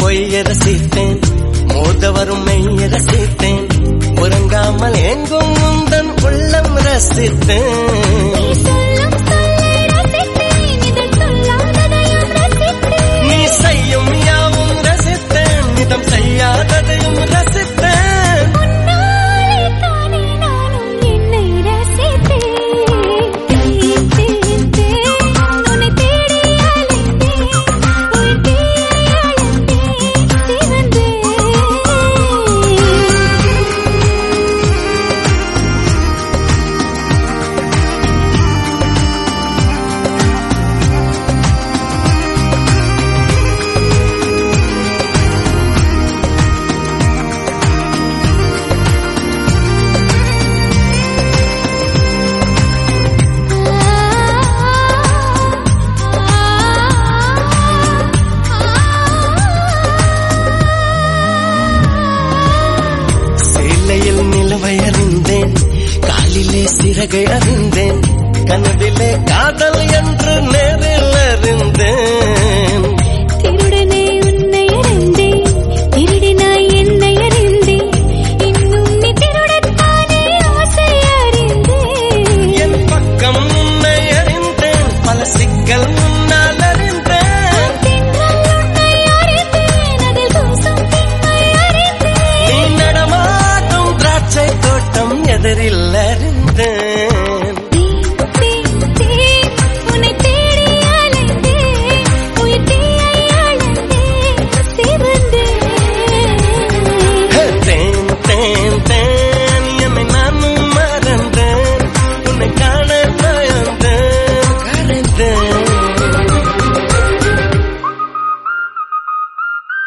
பொய்ய ரசித்தேன் மோத வரும் மெய்ய ரசித்தேன் உறங்காமல் எங்கும் உந்தன் உள்ளம் ரசித்தேன் நீ சொல்லும் சொல்லை ரசித்தேன் இதழ் சொல்லாததையும் ரசித்தேன் நீ செய்யும் யாவும் ரசித்தேன் இதம் செய்யாததையும் ரசித்தேன் உன்னாலே தானே நானும் என்னை ரசித்தேன் தேன் தேன் தேன் உன்னை தேடி அலைந்தேன் உயிர் தேடி அலைந்தேன் சிவந்தேன் சேலையில் நிலவை அறிந்தேன் காலிலே சிறகை அறிந்தேன் கனவிலே காதல் என்று நேரில் அறிந்தேன் திருடனே உன்னை அறிந்தேன் திருடினாய் என்னை அறிந்தேன் இன்னும் நீ திருடத்தானே ஆசை அறிந்தேன் என் பக்கம் உன்னை அறிந்தேன் பல சிக்கல் முன்னால் அறிந்தேன் தென்றல் உன்னை அறிந்தேன் அதில் தூசும் பெண்மை அறிந்தேன் நீ நடமாட்டும் திராட்சை தோட்டம் எதிரில் அறிந்தேன்